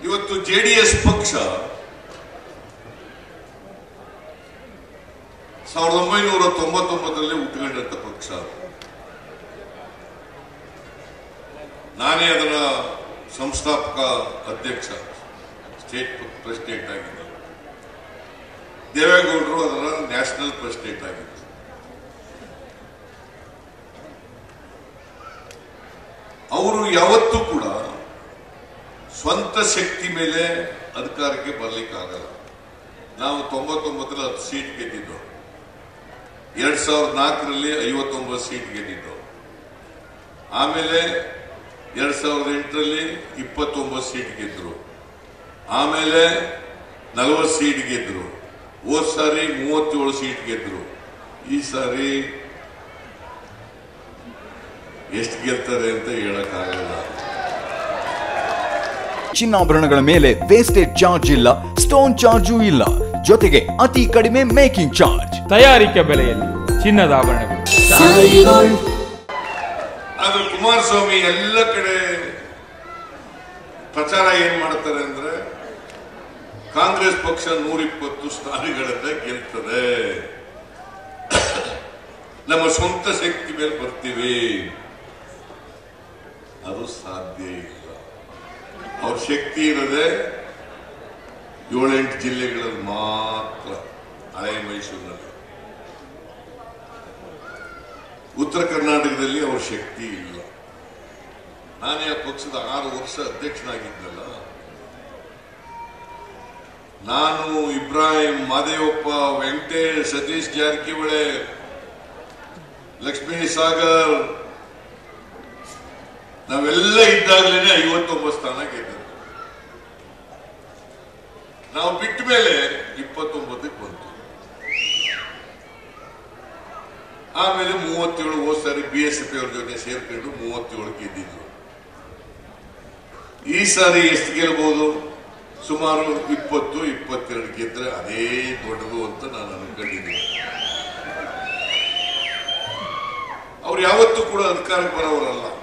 ಇವತ್ತು ಜೆಡಿಎಸ್ ಪಕ್ಷ ಸಾವಿರದ ಒಂಬೈನೂರ ತೊಂಬತ್ತೊಂಬತ್ತರಲ್ಲಿ ಹುಟ್ಟುಕೊಂಡಂತ ಪಕ್ಷ ನಾನೇ ಅದರ ಸಂಸ್ಥಾಪಕ ಅಧ್ಯಕ್ಷ ಸ್ಟೇಟ್ ಪ್ರೆಸಿಡೆಂಟ್ ಆಗಿದ್ದೆ ದೇವೇಗೌಡರು ಅದರ ನ್ಯಾಷನಲ್ ಪ್ರೆಸಿಡೆಂಟ್ ಆಗಿದ್ದರು ಅವರು ಯಾವತ್ತೂ ಕೂಡ ಸ್ವಂತ ಶಕ್ತಿ ಮೇಲೆ ಅಧಿಕಾರಕ್ಕೆ ಬರ್ಲಿಕ್ಕೆ ಆಗಲ್ಲ ನಾವು ತೊಂಬತ್ತೊಂಬತ್ತರಲ್ಲಿ ಹತ್ತು ಸೀಟ್ ಗೆದ್ದಿದ್ದು ಎರಡ್ ಸಾವಿರದ ನಾಲ್ಕರಲ್ಲಿ ಐವತ್ತೊಂಬತ್ತು ಸೀಟ್ ಗೆದ್ದಿದ್ದು ಆಮೇಲೆ ಎರಡ್ ಸಾವಿರದ ಎಂಟರಲ್ಲಿ ಇಪ್ಪತ್ತೊಂಬತ್ತು ಸೀಟ್ ಗೆದ್ರು ಆಮೇಲೆ ನಲವತ್ತು ಸೀಟ್ ಗೆದ್ರು ಹೋದ್ ಸಾರಿ ಮೂವತ್ತೇಳು ಸೀಟ್ ಗೆದ್ರು ಈ ಸಾರಿ ಎಷ್ಟು ಗೆಲ್ತಾರೆ ಅಂತ ಹೇಳಕ್ಕಾಗಲ್ಲ ಚಿನ್ನಾಭರಣಗಳ ಮೇಲೆ ವೇಸ್ಟೇಜ್ ಚಾರ್ಜ್ ಇಲ್ಲ ಸ್ಟೋನ್ ಚಾರ್ಜು ಇಲ್ಲ ಜೊತೆಗೆ ಅತಿ ಕಡಿಮೆ ಮೇಕಿಂಗ್ ಚಾರ್ಜ್ ತಯಾರಿಕೆ ಬೆಲೆಯಲ್ಲಿ ಚಿನ್ನದ ಆಭರಣಗಳು ಆದ್ರೆ ಕುಮಾರಸ್ವಾಮಿ ಎಲ್ಲ ಕಡೆ ಪ್ರಚಾರ ಏನ್ ಮಾಡ್ತಾರೆ ಅಂದ್ರೆ ಕಾಂಗ್ರೆಸ್ ಪಕ್ಷ ನೂರಿಪ್ಪತ್ತು ಸ್ಥಾನಗಳನ್ನ ಗೆಲ್ತದೆ ನಮ್ಮ ಸ್ವಂತ ಶಕ್ತಿ ಮೇಲೆ ಬರ್ತೀವಿ ಅದು ಸಾಧ್ಯ ಇಲ್ಲ ಅವ್ರ ಶಕ್ತಿ ಇರದೆ ಏಳೆಂಟು ಜಿಲ್ಲೆಗಳಲ್ಲಿ ಮಾತ್ರ ಹಳೆ ಮೈಸೂರಿನಲ್ಲಿ ಉತ್ತರ ಕರ್ನಾಟಕದಲ್ಲಿ ಅವ್ರ ಶಕ್ತಿ ಇಲ್ಲ ನಾನೇ ಆ ಪಕ್ಷದ ಆರು ವರ್ಷ ಅಧ್ಯಕ್ಷನಾಗಿದ್ದಲ್ಲ ನಾನು ಇಬ್ರಾಹಿಂ ಮಾದೇವಪ್ಪ ವೆಂಕಟೇಶ್ ಸತೀಶ್ ಜಾರಕಿಹೊಳಿ ಲಕ್ಷ್ಮೀ ಸಾಗರ್ ನಾವೆಲ್ಲ ಇದ್ದಾಗಲೇ ಐವತ್ತೊಂಬತ್ತು ಸ್ಥಾನ ಗೆದ್ದದ್ದು ನಾವು ಬಿಟ್ಟ ಮೇಲೆ ಇಪ್ಪತ್ತೊಂಬತ್ತಕ್ಕೆ ಬಂತು ಆಮೇಲೆ ಮೂವತ್ತೇಳು ಹೋದ್ ಸಾರಿ ಬಿ ಎಸ್ ಪಿ ಅವ್ರ ಜೊತೆ ಸೇರ್ಕೊಂಡು ಮೂವತ್ತೇಳು ಗೆದ್ದಿದ್ರು ಈ ಸಾರಿ ಎಷ್ಟು ಗೆಲ್ಬಹುದು ಸುಮಾರು ಇಪ್ಪತ್ತು ಇಪ್ಪತ್ತೆರಡು ಗೆದ್ರೆ ಅದೇ ದೊಡ್ಡದು ಅಂತ ನಾನು ಅನ್ಕೊಂಡಿದ್ದೀನಿ ಅವ್ರು ಯಾವತ್ತೂ ಕೂಡ ಅಧಿಕಾರಕ್ಕೆ ಬರೋರಲ್ಲ